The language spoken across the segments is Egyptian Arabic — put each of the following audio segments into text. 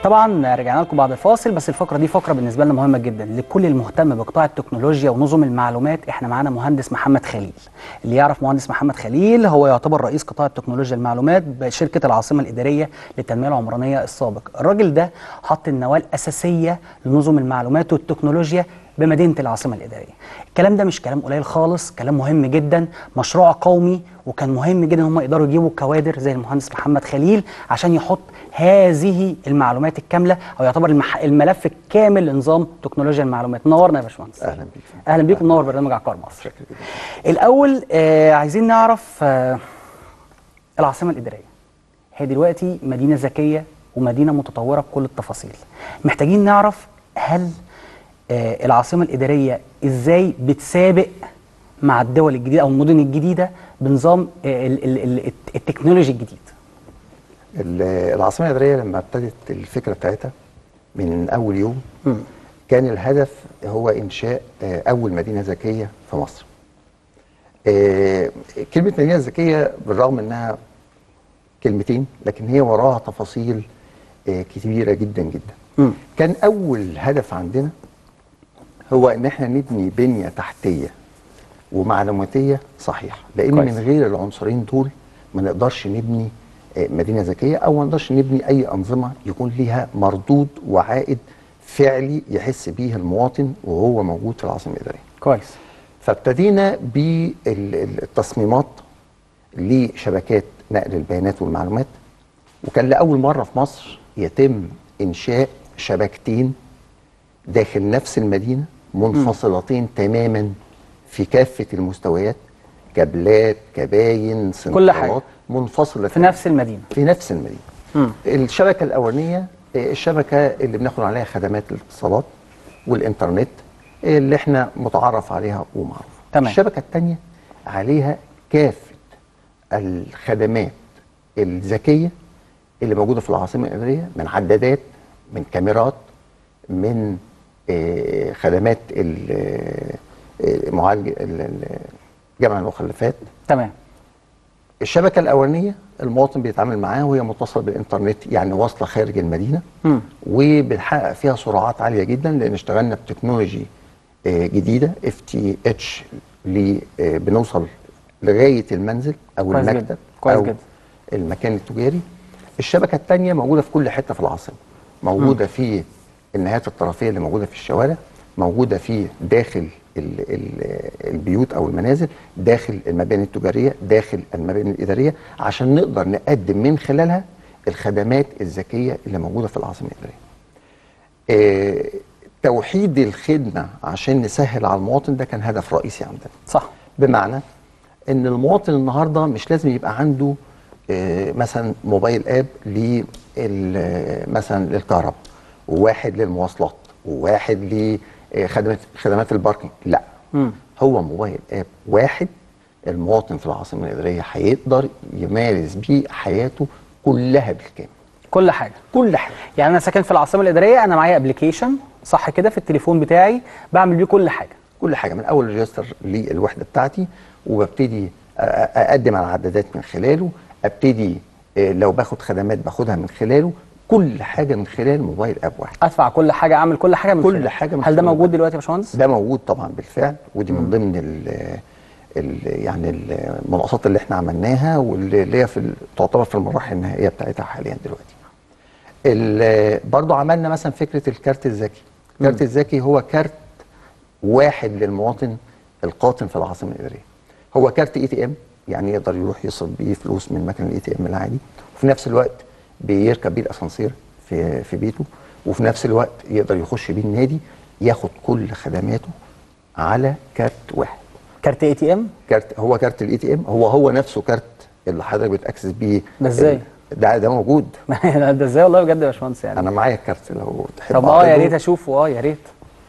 طبعا رجعنا لكم بعد الفاصل بس الفقره دي فقره بالنسبه لنا مهمه جدا لكل المهتم بقطاع التكنولوجيا ونظم المعلومات احنا معانا مهندس محمد خليل اللي يعرف مهندس محمد خليل هو يعتبر رئيس قطاع التكنولوجيا المعلومات بشركه العاصمه الاداريه للتنميه العمرانيه السابق الراجل ده حط النواه الاساسيه لنظم المعلومات والتكنولوجيا بمدينه العاصمه الاداريه الكلام ده مش كلام قليل خالص كلام مهم جدا مشروع قومي وكان مهم جدا ان هم يقدروا يجيبوا كوادر زي المهندس محمد خليل عشان يحط هذه المعلومات الكامله او يعتبر المح... الملف الكامل لنظام تكنولوجيا المعلومات نورنا يا باشمهندس اهلا بيك اهلا بيك منور برنامج عقار مصر شكرا جدا الاول آه عايزين نعرف آه العاصمه الاداريه هي دلوقتي مدينه ذكيه ومدينه متطوره بكل التفاصيل محتاجين نعرف هل آه العاصمه الاداريه ازاي بتسابق مع الدول الجديده او المدن الجديده بنظام آه ال- ال- ال- التكنولوجي الجديد ال- العاصمه الاداريه لما ابتدت الفكره بتاعتها من اول يوم مم. كان الهدف هو انشاء آه، اول مدينه ذكيه في مصر. آه، كلمه مدينه ذكيه بالرغم انها كلمتين لكن هي وراها تفاصيل آه، كبيره جدا جدا. مم. كان اول هدف عندنا هو ان احنا نبني بنيه تحتيه ومعلوماتيه صحيحه لان كويس. من غير العنصرين دول ما نقدرش نبني آه، مدينه ذكيه او ما نقدرش نبني اي انظمه يكون ليها مردود وعائد فعلي يحس بيه المواطن وهو موجود في العاصمه الاداريه. كويس فابتدينا بالتصميمات لشبكات نقل البيانات والمعلومات وكان لاول مره في مصر يتم انشاء شبكتين داخل نفس المدينه منفصلتين تماما في كافه المستويات كابلات كباين كل حاجة. سنترات منفصله في نفس المدينه في نفس المدينه مم. الشبكه الاولانيه آه، الشبكه اللي بناخد عليها خدمات الاتصالات والانترنت آه، اللي احنا متعرف عليها ومعروفه تمام. الشبكه الثانيه عليها كافه الخدمات الذكيه اللي موجوده في العاصمه الاداريه من عدادات من كاميرات من آه، خدمات ال- آه، معالج ال- ال- جمع المخلفات تمام الشبكه الاولانيه المواطن بيتعامل معاها وهي متصله بالانترنت يعني واصله خارج المدينه مم. وبنحقق فيها سرعات عاليه جدا لان اشتغلنا بتكنولوجي آه، جديده اف تي اتش بنوصل لغايه المنزل او كويس المكتب جدا. كويس او جدا. المكان التجاري الشبكه الثانيه موجوده في كل حته في العاصمه موجوده في النهايات الطرفيه اللي موجوده في الشوارع موجوده في داخل ال ال البيوت او المنازل داخل المباني التجاريه داخل المباني الاداريه عشان نقدر نقدم من خلالها الخدمات الذكيه اللي موجوده في العاصمه الاداريه آه، توحيد الخدمه عشان نسهل على المواطن ده كان هدف رئيسي عندنا صح بمعنى ان المواطن النهارده مش لازم يبقى عنده آه، مثلا موبايل اب لل- مثلا للكهرباء وواحد للمواصلات وواحد لخدمات خدمات الباركينج لا مم. هو موبايل اب واحد المواطن في العاصمه الاداريه هيقدر يمارس بيه حياته كلها بالكامل كل حاجه كل حاجه يعني انا ساكن في العاصمه الاداريه انا معايا ابلكيشن صح كده في التليفون بتاعي بعمل بيه كل حاجه كل حاجه من اول ريجستر للوحده بتاعتي وببتدي أ- أ- اقدم على عدادات من خلاله ابتدي آه، لو باخد خدمات باخدها من خلاله كل حاجه من خلال موبايل اب واحد ادفع كل حاجه اعمل كل حاجه من كل خلاله. حاجة من هل ده خلاله. موجود دلوقتي يا باشمهندس ده موجود طبعا بالفعل ودي من ضمن ال ال يعني المناقصات اللي احنا عملناها واللي اللي هي في ال- تعتبر في المراحل النهائيه بتاعتها حاليا دلوقتي. ال- برضو عملنا مثلا فكره الكارت الذكي. الكارت الذكي هو كارت واحد للمواطن القاطن في العاصمه الاداريه. هو كارت اي تي ام يعني يقدر يروح يصرف بيه فلوس من مكان الاي تي ام العادي وفي نفس الوقت بيركب بيه الاسانسير في في بيته وفي نفس الوقت يقدر يخش بيه النادي ياخد كل خدماته على كارت واحد. كارت اي تي ام كارت هو كارت الاي تي ام هو هو نفسه كارت اللي حضرتك بتاكسس بيه ده إزاي؟ ال- ده ده موجود ده ازاي والله بجد يا باشمهندس يعني انا معايا الكارت لو تحب طب اه يا أعرضه. ريت اشوفه اه يا ريت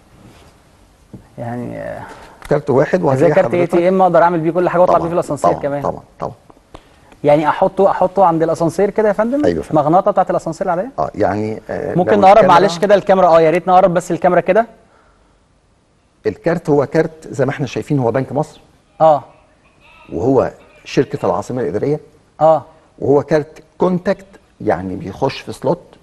يعني آه، كارت واحد زي وهتلاقي كارت اي حضرتك- تي ام اقدر اعمل بيه كل حاجه واطلع بيه طبعاً، في الاسانسير طبعاً، كمان طبعا طبعا يعني احطه احطه عند الاسانسير كده يا فندم أيوة فندم. مغناطه بتاعت الاسانسير العاديه اه يعني آه ممكن لو نقرب الكاميرا- معلش كده الكاميرا اه يا ريت نقرب بس الكاميرا كده الكارت هو كارت زي ما احنا شايفين هو بنك مصر اه وهو شركه العاصمه الاداريه اه وهو كارت كونتاكت يعني بيخش في سلوت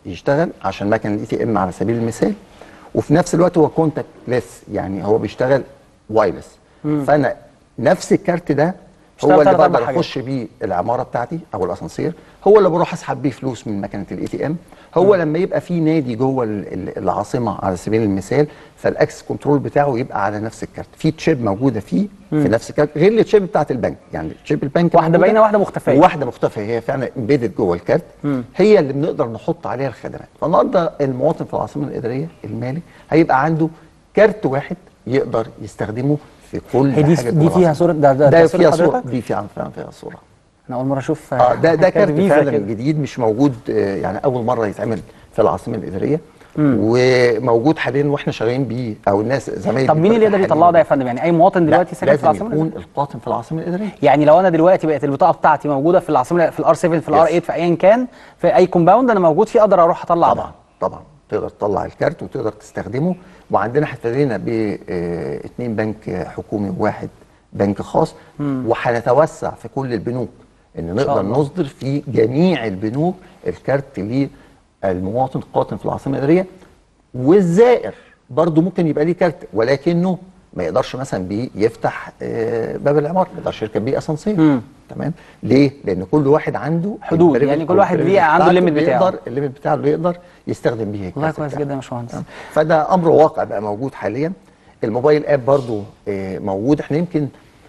يشتغل عشان مكن الاي تي ام على سبيل المثال وفي نفس الوقت هو كونتاكت ليس يعني هو بيشتغل وايرلس فانا نفس الكارت ده بيشتغل هو اللي تلات أربع بقدر حاجات. اخش بيه العماره بتاعتي او الاسانسير هو اللي بروح اسحب بيه فلوس من مكنه الاي تي ام هو لما يبقى في نادي جوه ال- ال- العاصمه على سبيل المثال فالاكسس كنترول بتاعه يبقى على نفس الكارت في تشيب موجوده فيه في نفس الكارت غير التشيب بتاعت البنك يعني تشيب البنك واحدة موجودة، باينة، واحدة مختفية. وواحده مختفيه هي فعلا امبيدد جوه الكارت هي اللي بنقدر نحط عليها الخدمات فالنهارده المواطن في العاصمه الاداريه المالي هيبقى عنده كارت واحد يقدر يستخدمه في كل هي دي حاجه دي جوه فيها العاصمة. صوره ده ده, ده ده صورة فيها صوره حضرتك دي فعلا فعلا فيها صوره انا اول مره اشوف اه ده ده كارت فيزا فعلا كده. جديد مش موجود آه، يعني اول مره يتعمل في العاصمه الاداريه وموجود حاليا واحنا شغالين بيه او الناس زمايلي طب مين اللي يقدر يطلعه ده يا فندم يعني اي مواطن دلوقتي ساكن في لازم العاصمه يكون الإدارية؟ القاطن في العاصمه الاداريه يعني لو انا دلوقتي بقت البطاقه بتاعتي موجوده في العاصمه في الار 7 في الار 8 في ايا كان في اي كومباوند انا موجود فيه اقدر اروح اطلع ده. طبعا طبعا تقدر تطلع الكارت وتقدر تستخدمه وعندنا ابتدينا باثنين بنك حكومي وواحد بنك خاص وهنتوسع في كل البنوك ان نقدر الله. نصدر في جميع البنوك الكارت للمواطن القاطن في العاصمه الاداريه والزائر برضه ممكن يبقى ليه كارت ولكنه ما يقدرش مثلا بيه يفتح آه، باب العماره ما يقدرش يركب بيه اسانسير مم. تمام ليه لان كل واحد عنده حدود، البريمت يعني كل واحد ليه والبريمت عنده بتاعته الليميت اللي بتاعه. يقدر الليميت بتاعه اللي يقدر يستخدم بيه والله الكارت كويس بتاعه. جدا يا باشمهندس فده امر واقع بقى موجود حاليا الموبايل اب برضو آه، موجود احنا يمكن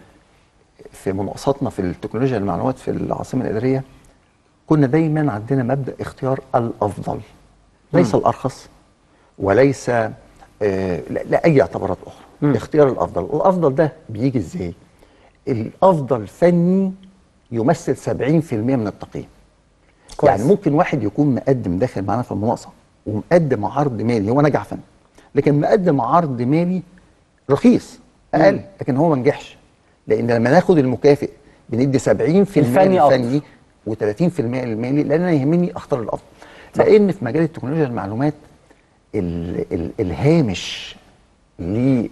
في مناقصاتنا في التكنولوجيا المعلومات في العاصمه الاداريه كنا دايما عندنا مبدا اختيار الافضل ليس الارخص وليس آه، لا, لا اي اعتبارات اخرى اختيار الافضل الافضل ده بيجي ازاي الافضل فني يمثل 70% من التقييم كويس. يعني ممكن واحد يكون مقدم داخل معانا في المناقصه ومقدم عرض مالي هو نجح فني لكن مقدم عرض مالي رخيص اقل لكن هو ما نجحش لان لما ناخد المكافئ بندي 70% الفني أكتر. الفني و30% المالي لان انا يهمني اختار الافضل لان في مجال التكنولوجيا المعلومات ال ال الهامش لل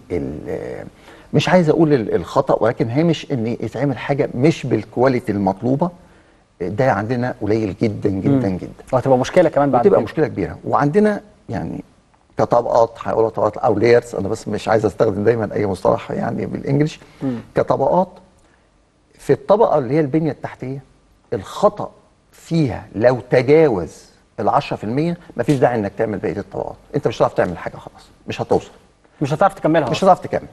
مش عايز اقول ال- الخطا ولكن هامش ان يتعمل حاجه مش بالكواليتي المطلوبه ده عندنا قليل جدا جدا جدا وهتبقى مشكله كمان بعد بتبقى كده. مشكله كبيره وعندنا يعني كطبقات هقولها طبقات او layers انا بس مش عايز استخدم دايما اي مصطلح يعني بالانجلش كطبقات في الطبقه اللي هي البنيه التحتيه الخطا فيها لو تجاوز ال 10% مفيش داعي انك تعمل بقيه الطبقات انت مش هتعرف تعمل حاجه خلاص مش هتوصل مش هتعرف تكملها مش أصلاً. هتعرف تكمل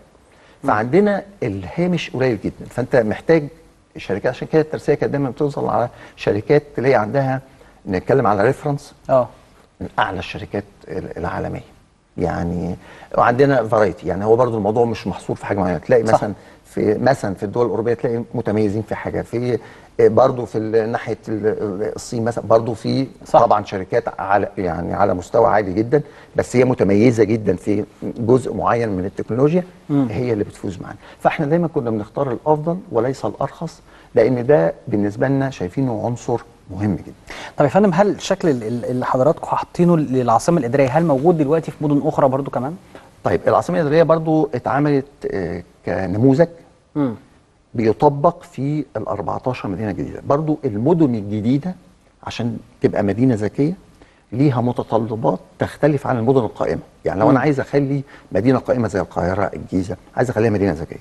فعندنا الهامش قليل جدا فانت محتاج شركات عشان كده الترسيه كانت دايما بتوصل على شركات تلاقي عندها نتكلم على ريفرنس اه من اعلى الشركات ال- العالميه يعني وعندنا فرايتي يعني هو برضو الموضوع مش محصور في حاجه معينه تلاقي صح. مثلا في مثلا في الدول الاوروبيه تلاقي متميزين في حاجه في برضو في ال- ناحيه ال- ال- الصين مثلا برضو في صح. طبعا شركات على يعني على مستوى عالي جدا بس هي متميزه جدا في جزء معين من التكنولوجيا هي اللي بتفوز معانا فاحنا دايما كنا بنختار الافضل وليس الارخص لان ده بالنسبه لنا شايفينه عنصر مهم جدا طب يا فندم هل الشكل ال- ال- اللي حضراتكم حاطينه للعاصمه الاداريه هل موجود دلوقتي في مدن اخرى برضو كمان؟ طيب العاصمه الاداريه برضو اتعملت آه، كنموذج امم بيطبق في ال 14 مدينه جديده برضو المدن الجديده عشان تبقى مدينه ذكيه ليها متطلبات تختلف عن المدن القائمه يعني لو انا عايز اخلي مدينه قائمه زي القاهره الجيزه عايز اخليها مدينه ذكيه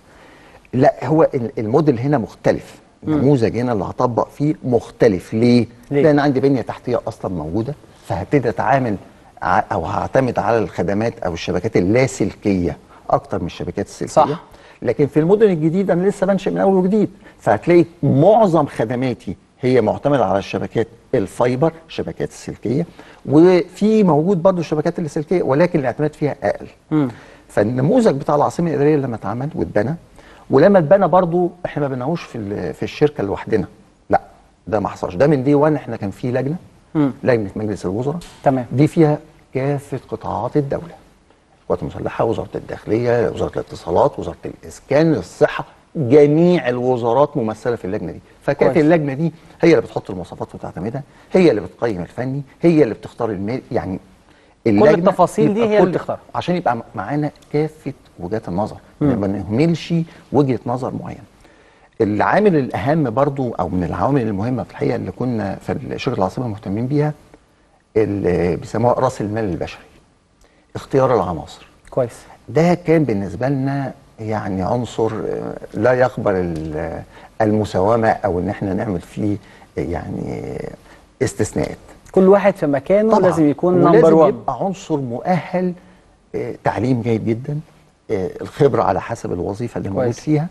لا هو ال- الموديل هنا مختلف النموذج هنا اللي هطبق فيه مختلف ليه؟ ليه؟ لان عندي بنيه تحتيه اصلا موجوده فهبتدي اتعامل ع- او هعتمد على الخدمات او الشبكات اللاسلكيه اكتر من الشبكات السلكيه صح. لكن في المدن الجديده انا لسه بنشئ من اول وجديد فهتلاقي معظم خدماتي هي معتمده على الشبكات الفايبر الشبكات السلكيه وفي موجود برضو الشبكات اللاسلكيه ولكن الاعتماد فيها اقل مم. فالنموذج بتاع العاصمه الاداريه لما اتعمل واتبنى ولما اتبنى برضو احنا ما بناهوش في ال- في الشركه لوحدنا لا ده ما حصلش ده من دي 1 احنا كان في لجنه مم. لجنه مجلس الوزراء تمام. دي فيها كافه قطاعات الدوله القوات المسلحه وزاره الداخليه وزاره الاتصالات وزاره الاسكان الصحه جميع الوزارات ممثله في اللجنه دي فكانت كويس. اللجنه دي هي اللي بتحط المواصفات وتعتمدها هي اللي بتقيم الفني هي اللي بتختار المال يعني اللجنة التفاصيل دي يبقى هي اللي كل- بتختار. عشان يبقى م- معانا كافه وجهات النظر ما نهملش وجهه نظر معينه العامل الاهم برضو او من العوامل المهمه في الحقيقه اللي كنا في شركه العاصمه مهتمين بيها اللي بيسموها راس المال البشري اختيار العناصر كويس ده كان بالنسبه لنا يعني عنصر آه، لا يقبل ال- المساومه او ان احنا نعمل فيه يعني استثناءات كل واحد في مكانه طبعا لازم يكون ولازم نمبر 1 يبقى عنصر مؤهل آه، تعليم جيد جدا آه، الخبره على حسب الوظيفه اللي موجود كويس. فيها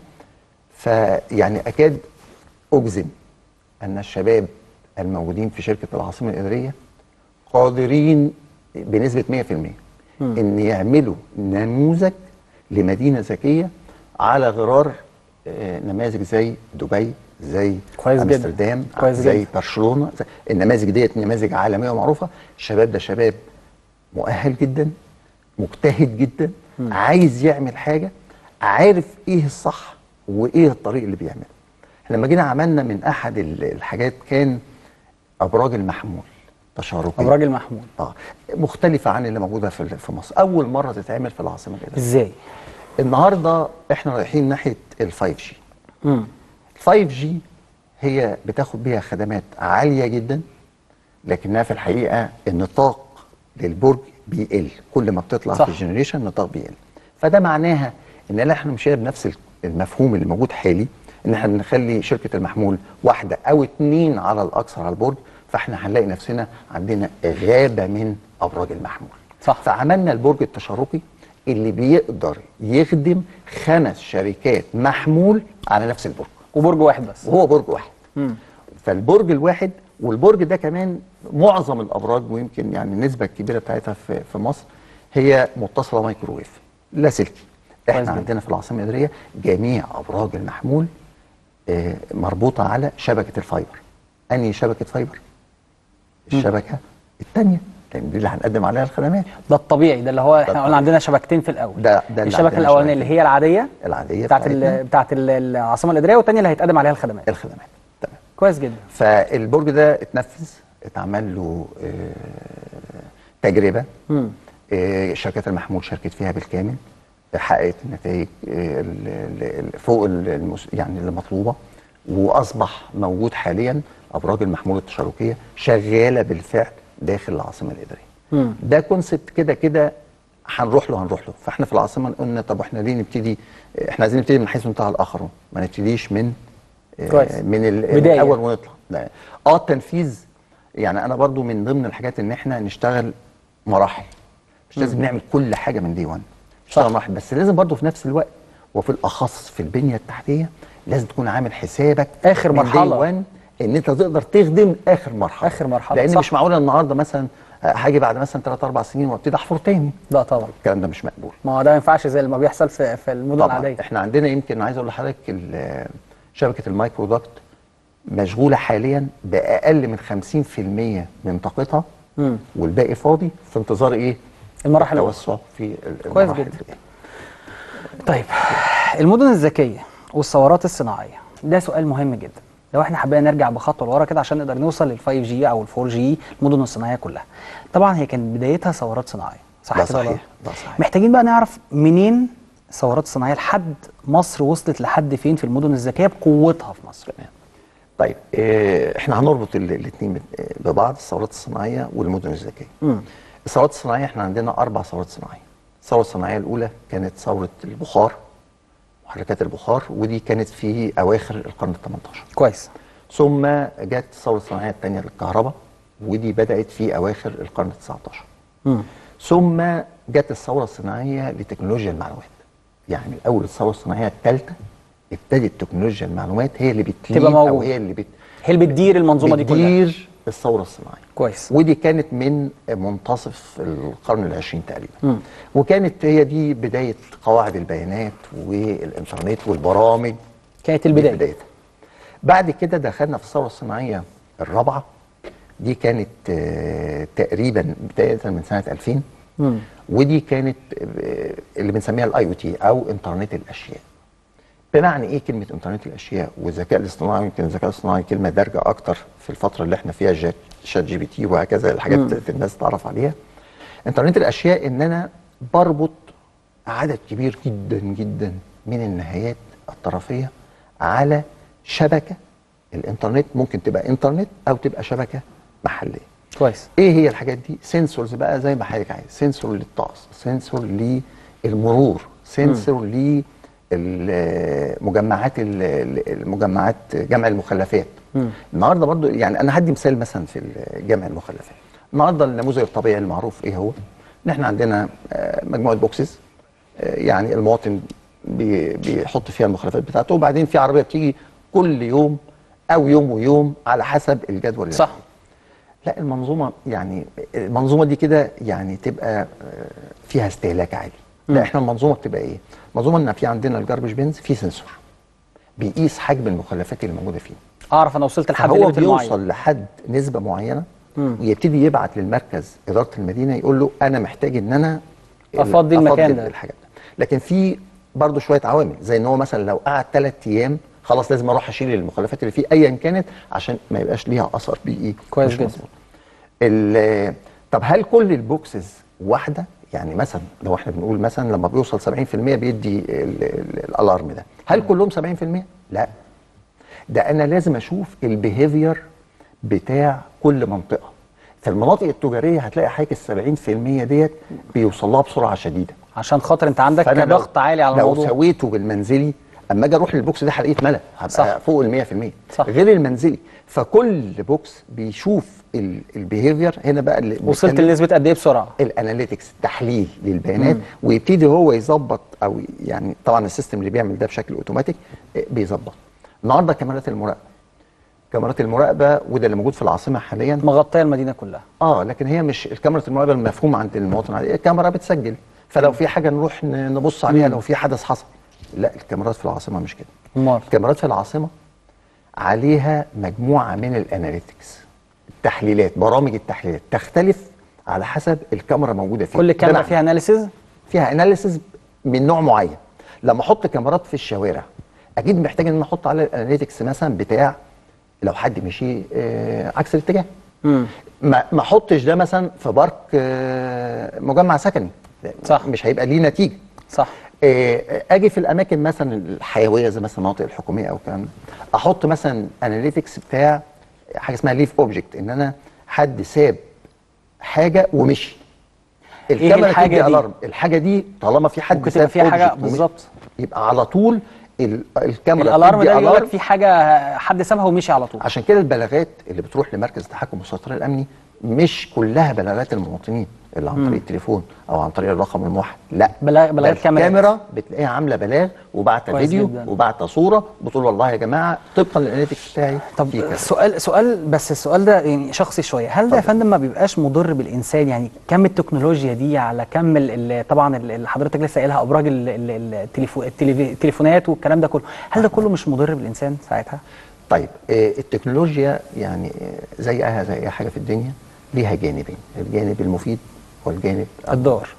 فيعني اكاد اجزم ان الشباب الموجودين في شركه العاصمه الاداريه قادرين بنسبه 100% ان يعملوا نموذج لمدينه ذكيه على غرار آه، نماذج زي دبي زي كويس جدا. امستردام كويس زي جدا. برشلونه زي النماذج ديت نماذج عالميه ومعروفه الشباب ده شباب مؤهل جدا مجتهد جدا عايز يعمل حاجه عارف ايه الصح وايه الطريق اللي بيعمله احنا لما جينا عملنا من احد ال- الحاجات كان ابراج المحمول تشاركيه ابراج المحمول اه مختلفه عن اللي موجوده في في مصر اول مره تتعمل في العاصمه الاداريه ازاي النهارده احنا رايحين ناحيه ال 5 جي امم 5 جي هي بتاخد بيها خدمات عاليه جدا لكنها في الحقيقه النطاق للبرج بيقل كل ما بتطلع صح. في الجنريشن النطاق بيقل فده معناها ان لا احنا مش بنفس المفهوم اللي موجود حالي ان احنا بنخلي شركه المحمول واحده او اتنين على الاكثر على البرج فاحنا هنلاقي نفسنا عندنا غابه من ابراج المحمول صح. فعملنا البرج التشاركي اللي بيقدر يخدم خمس شركات محمول على نفس البرج وبرج واحد بس وهو برج واحد مم. فالبرج الواحد والبرج ده كمان معظم الابراج ويمكن يعني النسبه الكبيره بتاعتها في في مصر هي متصله مايكروويف لا سلكي كويس احنا جدا. عندنا في العاصمه الاداريه جميع ابراج المحمول آه، مربوطه على شبكه الفايبر انهي شبكه فايبر الشبكه الثانيه لان دي اللي هنقدم عليها الخدمات ده الطبيعي ده اللي هو احنا الطبيعي. قلنا عندنا شبكتين في الاول ده- ده اللي الشبكه عندنا الاولانيه شبكتين. اللي هي العاديه العاديه بتاعت بتاعتنا ال بتاعت ال- العاصمه الاداريه والثانيه اللي هيتقدم عليها الخدمات الخدمات تمام كويس جدا فالبرج ده اتنفذ اتعمل له آه، تجربه مم. آه، شركات المحمول شاركت فيها بالكامل حققت النتائج آه، ال- ال- ال- فوق ال- المس- يعني اللي مطلوبه واصبح موجود حاليا ابراج المحمول التشاركيه شغاله بالفعل داخل العاصمه الاداريه. مم. ده كونسبت كده كده هنروح له هنروح له فاحنا في العاصمه قلنا طب احنا ليه نبتدي احنا عايزين نبتدي من حيث انتهى الاخرون ما نبتديش من آه، كويس. من ال- بداية. الاول ونطلع لا. اه التنفيذ يعني انا برضو من ضمن الحاجات ان احنا نشتغل مراحل مش لازم نعمل كل حاجه من دي 1 نشتغل مراحل بس لازم برضو في نفس الوقت وفي الاخص في البنيه التحتيه لازم تكون عامل حسابك آخر من day مرحلة. one ان انت تقدر تخدم اخر مرحله آخر مرحلة، لان صح. مش معقول النهارده مثلا آه، هاجي بعد مثلا 3 4 سنين وابتدي احفر تاني لا طبعا الكلام ده مش مقبول ما هو ده ما ينفعش زي اللي ما بيحصل في في المدن طبعا العاديه احنا عندنا يمكن عايز اقول لحضرتك ال- شبكه المايكرو داكت مشغوله حاليا باقل من 50% من طاقتها مم. والباقي فاضي في انتظار ايه؟ المراحل التوسع في ال- كويس المراحل جدا. دي. طيب المدن الذكيه والثورات الصناعيه ده سؤال مهم جدا لو احنا حابين نرجع بخطوه لورا كده عشان نقدر نوصل لل 5 جي او ال 4 جي المدن الصناعيه كلها طبعا هي كانت بدايتها ثورات صناعيه صح ده كده ولا صحيح لا؟ ده صحيح محتاجين بقى نعرف منين الثورات الصناعيه لحد مصر وصلت لحد فين في المدن الذكيه بقوتها في مصر تمام طيب اه احنا هنربط الاثنين ببعض الثورات الصناعيه والمدن الذكيه مم. الثورات الصناعيه احنا عندنا اربع ثورات صناعيه الثوره الصناعيه الاولى كانت ثوره البخار محركات البخار ودي كانت في اواخر القرن ال 18 كويس ثم جت الثوره الصناعيه الثانيه للكهرباء ودي بدات في اواخر القرن ال 19 مم. ثم جت الثوره الصناعيه لتكنولوجيا المعلومات يعني اول الثوره الصناعيه الثالثه ابتدت تكنولوجيا المعلومات هي اللي بتليد تبقى او موجودة. هي اللي بت هي اللي بتدير المنظومه دي كلها بتدير الثوره الصناعيه كويس ودي كانت من منتصف القرن العشرين تقريبا مم. وكانت هي دي بدايه قواعد البيانات والانترنت والبرامج كانت دي البدايه بدايتها بعد كده دخلنا في الثوره الصناعيه الرابعه دي كانت آه، تقريبا بدايه من سنه 2000 مم. ودي كانت آه، اللي بنسميها الاي او تي او انترنت الاشياء بمعنى ايه كلمه انترنت الاشياء والذكاء الاصطناعي يمكن الذكاء الاصطناعي كلمه دارجه اكتر في الفتره اللي احنا فيها جات شات جي بي تي وهكذا الحاجات اللي الناس تعرف عليها انترنت الاشياء ان انا بربط عدد كبير جدا جدا من النهايات الطرفيه على شبكه الانترنت ممكن تبقى انترنت او تبقى شبكه محليه كويس ايه هي الحاجات دي سنسورز بقى زي ما حضرتك عايز سنسور للطقس سنسور للمرور سنسور للمجمعات المجمعات جمع المخلفات النهارده برضو يعني انا هدي مثال مثلا في جمع المخلفات النهارده النموذج الطبيعي المعروف ايه هو ان احنا عندنا آه، مجموعه بوكسز آه، يعني المواطن بي- بيحط فيها المخلفات بتاعته وبعدين في عربيه بتيجي كل يوم او يوم ويوم على حسب الجدول اللي صح لا المنظومه يعني المنظومه دي كده يعني تبقى آه، فيها استهلاك عالي لا احنا المنظومه بتبقى ايه المنظومه ان في عندنا الجاربج بينز في سنسور بيقيس حجم المخلفات اللي موجوده فيه اعرف انا وصلت لحد فهو ليميت معين بيوصل لحد نسبه معينه ويبتدي يبعت للمركز اداره المدينه يقول له انا محتاج ان انا أفضي المكان ده. الحاجات ده لكن في برضه شويه عوامل زي ان هو مثلا لو قعد ثلاث ايام خلاص لازم اروح اشيل المخلفات اللي فيه ايا كانت عشان ما يبقاش ليها اثر بيئي كويس مش جدا. مظبوط. ال- طب هل كل البوكسز واحده يعني مثلا لو احنا بنقول مثلا لما بيوصل 70% بيدي ال- ال- الالارم ده هل كلهم 70% لا ده انا لازم اشوف البيهيفير بتاع كل منطقه في المناطق التجاريه هتلاقي حضرتك ال 70% ديت بيوصل لها بسرعه شديده عشان خاطر انت عندك فأنا لو- ضغط عالي على لو الموضوع سويته بالمنزلي اما اجي اروح للبوكس ده هلاقيه اتملى هبقى صح. فوق ال 100% صح. غير المنزلي فكل بوكس بيشوف البيهيفير هنا بقى اللي وصلت بنتكلم- لنسبه قد ايه بسرعه الاناليتكس تحليل للبيانات ويبتدي هو يظبط او يعني طبعا السيستم اللي بيعمل ده بشكل اوتوماتيك آه، بيظبط النهارده كاميرات المراقبه كاميرات المراقبه وده اللي موجود في العاصمه حاليا مغطيه المدينه كلها اه لكن هي مش الكاميرا المراقبه المفهوم عند المواطن العادي الكاميرا بتسجل فلو في حاجه نروح ن- نبص عليها لو في حدث حصل لا الكاميرات في العاصمه مش كده امال الكاميرات في العاصمه عليها مجموعه من الاناليتكس التحليلات برامج التحليلات تختلف على حسب الكاميرا موجوده فين كل كاميرا بمعنى فيها اناليسيز فيها اناليسيز من نوع معين لما احط كاميرات في الشوارع اكيد محتاج ان انا احط على الاناليتكس مثلا بتاع لو حد مشي آه عكس الاتجاه امم ما ما احطش ده مثلا في بارك آه مجمع سكني صح. مش هيبقى ليه نتيجه صح آه، اجي في الاماكن مثلا الحيويه زي مثلا المناطق الحكوميه او الكلام ده احط مثلا اناليتكس بتاع حاجه اسمها ليف اوبجكت ان انا حد ساب حاجه ومشي الكاميرا الحاجة تدي دي؟ الارم الحاجه دي طالما في حد ممكن تبقى ساب فيها حاجة object ومشي، بالظبط. يبقى على طول ال- الكاميرا الالارم تدي ده بيقول لك alarm في حاجه حد سابها ومشي على طول عشان كده البلاغات اللي بتروح لمركز التحكم والسيطره الامني مش كلها بلاغات المواطنين اللي عن طريق التليفون او عن طريق الرقم الموحد لا بلا- بلاغات ده كاميرات. الكاميرا بتلاقيها عامله بلاغ وبعت كويس فيديو جدا. وبعت صوره بتقول والله يا جماعه طبقا للاناليتكس بتاعي طب في كذا. سؤال سؤال بس السؤال ده يعني شخصي شويه هل ده يا اتفضل. فندم ما بيبقاش مضر بالانسان يعني كم التكنولوجيا دي على كم ال- ال- طبعا ال- اللي حضرتك لسه قايلها ابراج ال- ال- ال- التليفو- التليفي- التليفونات والكلام ده كله هل ده كله مش مضر بالانسان ساعتها طيب آه، التكنولوجيا يعني آه، زيها زي اي حاجه في الدنيا ليها جانبين الجانب المفيد والجانب الدار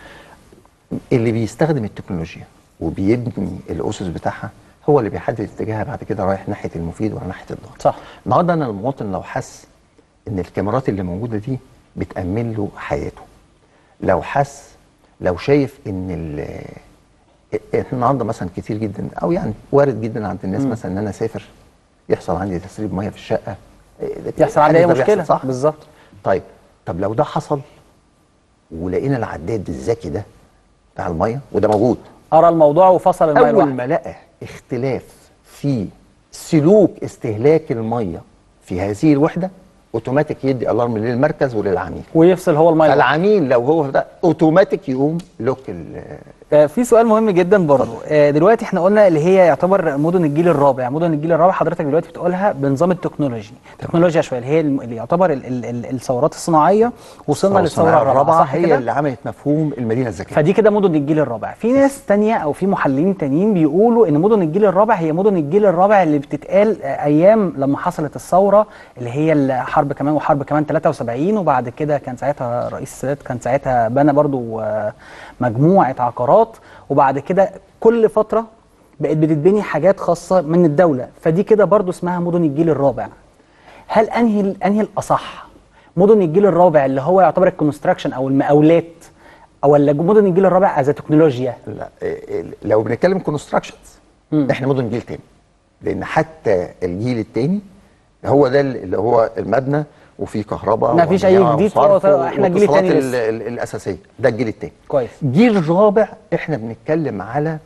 اللي بيستخدم التكنولوجيا وبيبني الاسس بتاعها هو اللي بيحدد اتجاهها بعد كده رايح ناحيه المفيد ولا ناحيه الضار صح النهارده انا المواطن لو حس ان الكاميرات اللي موجوده دي بتامن له حياته لو حس لو شايف ان ال احنا النهارده مثلا كتير جدا او يعني وارد جدا عند الناس مثلا ان انا اسافر يحصل عندي تسريب ميه في الشقه يحصل عندي اي الحدث ده مشكله بيحصل، صح بالظبط طيب طب لو ده حصل ولقينا العداد الذكي ده بتاع الميه وده موجود ارى الموضوع وفصل الميه اول لوحده ما لقى اختلاف في سلوك استهلاك الميه في هذه الوحده اوتوماتيك يدي الارم للمركز وللعميل ويفصل هو الميه لوحده. العميل لو هو ده اوتوماتيك يقوم لوك ال- آه، في سؤال مهم جدا برضه آه، دلوقتي احنا قلنا اللي هي يعتبر مدن الجيل الرابع مدن الجيل الرابع حضرتك دلوقتي بتقولها بنظام التكنولوجي تكنولوجيا شويه اللي هي الم- اللي يعتبر ال- ال- ال- الثورات الصناعيه وصلنا للثوره الرابعه صح هي كده اللي عملت مفهوم المدينه الذكيه فدي كده مدن الجيل الرابع في ناس تانية او في محللين تانيين بيقولوا ان مدن الجيل الرابع هي مدن الجيل الرابع اللي بتتقال آه، ايام لما حصلت الثوره اللي هي الحرب كمان وحرب كمان 73 وبعد كده كان ساعتها رئيس السادات كان ساعتها بنى برضو آه، مجموعه عقارات وبعد كده كل فتره بقت بتتبني حاجات خاصه من الدوله فدي كده برضو اسمها مدن الجيل الرابع هل انهي انهي الاصح مدن الجيل الرابع اللي هو يعتبر الكونستراكشن او المقاولات او ولا مدن الجيل الرابع از تكنولوجيا لا إيه، لو بنتكلم كونستراكشنز احنا مدن جيل تاني لان حتى الجيل التاني هو ده اللي هو المبنى وفي كهرباء ما فيش أي ومياه جديد، وصرف هو إحنا الجيل والاتصالات التاني ال- لسه. ال- الاساسيه ده الجيل الثاني كويس الجيل الرابع احنا بنتكلم على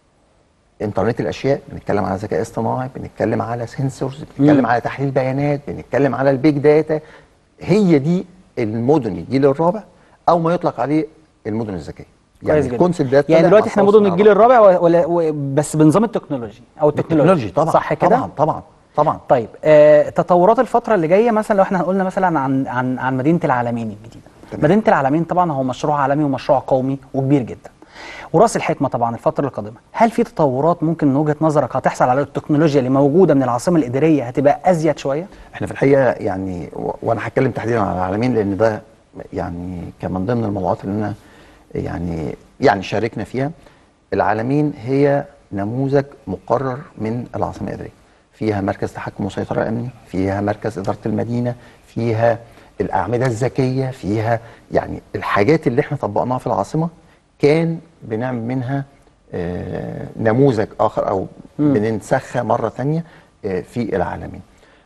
انترنت الاشياء بنتكلم على ذكاء اصطناعي بنتكلم على سنسورز بنتكلم مم. على تحليل بيانات بنتكلم على البيج داتا هي دي المدن الجيل الرابع او ما يطلق عليه المدن الذكيه يعني كويس جدا الكونسيبت ده يعني طلع دلوقتي احنا مع مدن الصناعة الجيل الرابع و- ولا و- بس بنظام التكنولوجي او التكنولوجي التكنولوجي طبعا صح كده طبعا طبعا طبعا طيب آه تطورات الفتره اللي جايه مثلا لو احنا قلنا مثلا عن عن عن مدينه العالمين الجديده تمام. مدينه العالمين طبعا هو مشروع عالمي ومشروع قومي وكبير جدا وراس الحكمه طبعا الفتره القادمه هل في تطورات ممكن من وجهه نظرك هتحصل على التكنولوجيا اللي موجوده من العاصمه الاداريه هتبقى ازيد شويه احنا في الحقيقه يعني و- وانا هتكلم تحديدا على العالمين لان ده يعني كان من ضمن الموضوعات اللي انا يعني يعني شاركنا فيها العالمين هي نموذج مقرر من العاصمه الاداريه فيها مركز تحكم وسيطره امني فيها مركز اداره المدينه فيها الاعمده الذكيه فيها يعني الحاجات اللي احنا طبقناها في العاصمه كان بنعمل منها آه، نموذج اخر او مم. بننسخها مره ثانيه في العالمين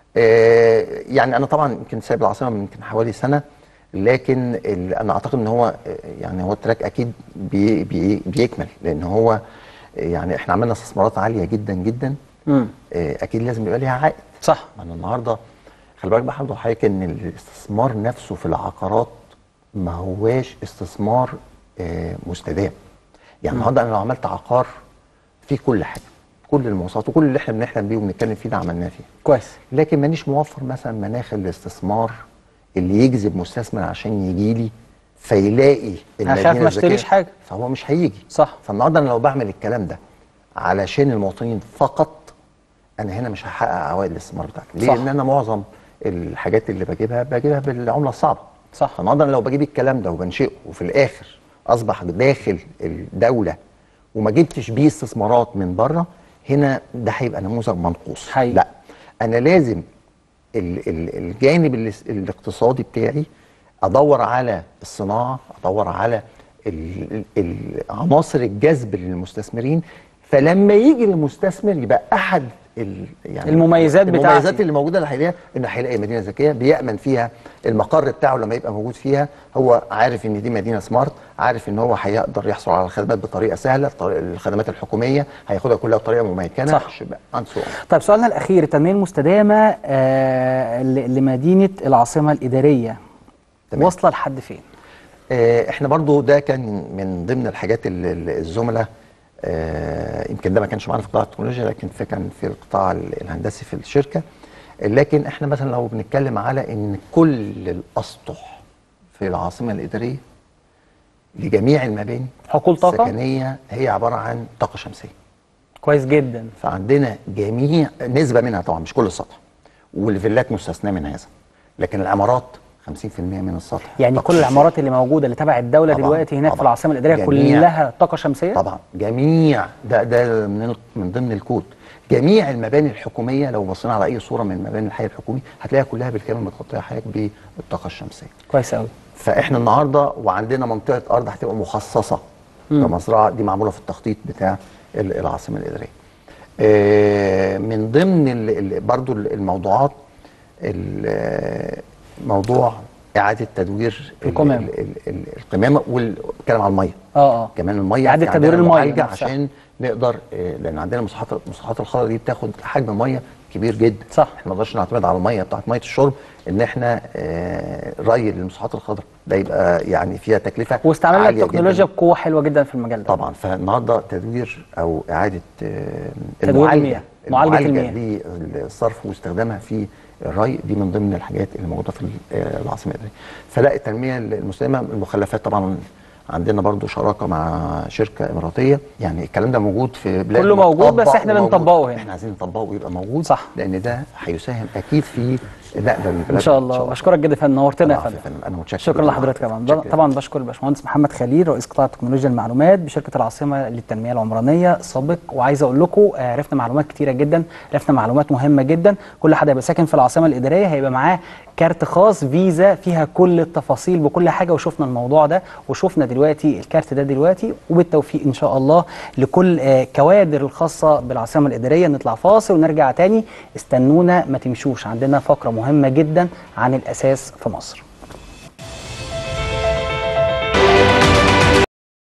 آه، يعني انا طبعا يمكن سايب العاصمه من يمكن حوالي سنه لكن ال- انا اعتقد ان هو آه، يعني هو التراك اكيد بي بي بيكمل لان هو آه، يعني احنا عملنا استثمارات عاليه جدا جدا امم آه، اكيد لازم يبقى ليها عائد صح ما انا النهارده خلي بالك بقى برضه حضرتك ان الاستثمار نفسه في العقارات ما هواش استثمار آه، مستدام يعني النهارده انا لو عملت عقار فيه كل حاجه كل المواصفات وكل اللي احنا بنحلم بيه وبنتكلم فيه ده عملناه فيه كويس لكن مانيش موفر مثلا مناخ الاستثمار اللي يجذب مستثمر عشان يجي لي فيلاقي هخاف ما الذكية، اشتريش حاجة. فهو مش هيجي صح فالنهارده انا لو بعمل الكلام ده علشان المواطنين فقط انا هنا مش هحقق عوائد الاستثمار بتاعتي ليه؟ صح. لان انا معظم الحاجات اللي بجيبها بجيبها بالعمله الصعبه صح فالنهارده أنا لو بجيب الكلام ده وبنشئه وفي الاخر اصبح داخل الدوله وما جبتش بيه استثمارات من بره هنا ده هيبقى نموذج منقوص حقيقي. لا انا لازم ال ال الجانب الاس- الاقتصادي بتاعي ادور على الصناعه ادور على ال- ال- عناصر الجذب للمستثمرين فلما يجي المستثمر يبقى احد ال يعني المميزات بتاعتي. المميزات اللي موجوده اللي هيلاقيها انه هيلاقي مدينه ذكيه بيامن فيها المقر بتاعه لما يبقى موجود فيها هو عارف ان دي مدينه سمارت عارف ان هو هيقدر يحصل على الخدمات بطريقه سهله الطريقة- الخدمات الحكوميه هياخدها كلها بطريقه مميكنه صح. عن سوق طيب سؤالنا الاخير التنميه المستدامه آه ل- لمدينه العاصمه الاداريه تمام. واصله لحد فين آه، احنا برضو ده كان من ضمن الحاجات اللي اللي الزملاء آه، يمكن ده ما كانش معانا في قطاع التكنولوجيا لكن في كان في القطاع ال- الهندسي في الشركه لكن احنا مثلا لو بنتكلم على ان كل الاسطح في العاصمه الاداريه لجميع المباني حقول طاقه السكنيه هي عباره عن طاقه شمسيه كويس جدا فعندنا جميع نسبه منها طبعا مش كل السطح والفيلات مستثناه من هذا لكن العمارات 50% من السطح يعني طاقة كل شمسية. العمارات اللي موجوده اللي تبع الدوله طبعاً، دلوقتي هناك في طبعاً. العاصمه الاداريه جميع. كلها طاقه شمسيه طبعا جميع ده ده من ال- من ضمن الكود جميع المباني الحكوميه لو بصينا على اي صوره من مباني الحي الحكومي هتلاقيها كلها بالكامل متغطيه حضرتك بالطاقه الشمسيه كويس قوي فاحنا النهارده وعندنا منطقه ارض هتبقى مخصصه مم. كمزرعه دي معموله في التخطيط بتاع ال- العاصمه الاداريه آه، من ضمن ال- ال- برضو ال- الموضوعات ال- موضوع اعاده تدوير ال- القمامة. ال- ال- ال- القمامه والكلام على الميه اه اه كمان الميه إعادة في تدوير عندنا المية معالجة نفسها. عشان نقدر آه، لان عندنا المساحات المساحات الخضراء دي بتاخد حجم ميه كبير جدا صح. احنا ما نقدرش نعتمد على الميه بتاعت ميه الشرب ان احنا آه، ري للمساحات الخضراء ده يبقى يعني فيها تكلفه واستعملنا عالية التكنولوجيا جداً. بقوه حلوه جدا في المجال ده طبعا فالنهارده تدوير او اعاده آه، تدوير المياه. معالجة المعالجه المياه. للصرف واستخدامها في الري دي من ضمن الحاجات اللي موجوده في ال- آه، العاصمه الاداريه فلا التنميه المستدامه المخلفات طبعا عندنا برضو شراكه مع شركه اماراتيه يعني الكلام ده موجود في بلاد كله موجود، بس مطبق إحنا وموجود. بنطبقه هنا. احنا عايزين نطبقه ويبقى موجود صح. لان ده هيساهم اكيد في النقله للبلد ان شاء الله بشكرك جدا يا فندم نورتنا يا العفو فندم انا متشكر شكرا جداً. لحضرتك طبعا متشكر. طبعا بشكر الباشمهندس محمد خليل رئيس قطاع تكنولوجيا المعلومات بشركه العاصمه للتنميه العمرانيه سابق وعايز اقول لكم آه، عرفنا معلومات كتيره جدا عرفنا معلومات مهمه جدا كل حد هيبقى ساكن في العاصمه الاداريه هيبقى معاه كارت خاص فيزا فيها كل التفاصيل بكل حاجه وشفنا الموضوع ده وشفنا دلوقتي الكارت ده دلوقتي وبالتوفيق ان شاء الله لكل آه، كوادر الخاصه بالعاصمه الاداريه نطلع فاصل ونرجع تاني استنونا ما تمشوش عندنا فقره مهمه جدا عن الاساس في مصر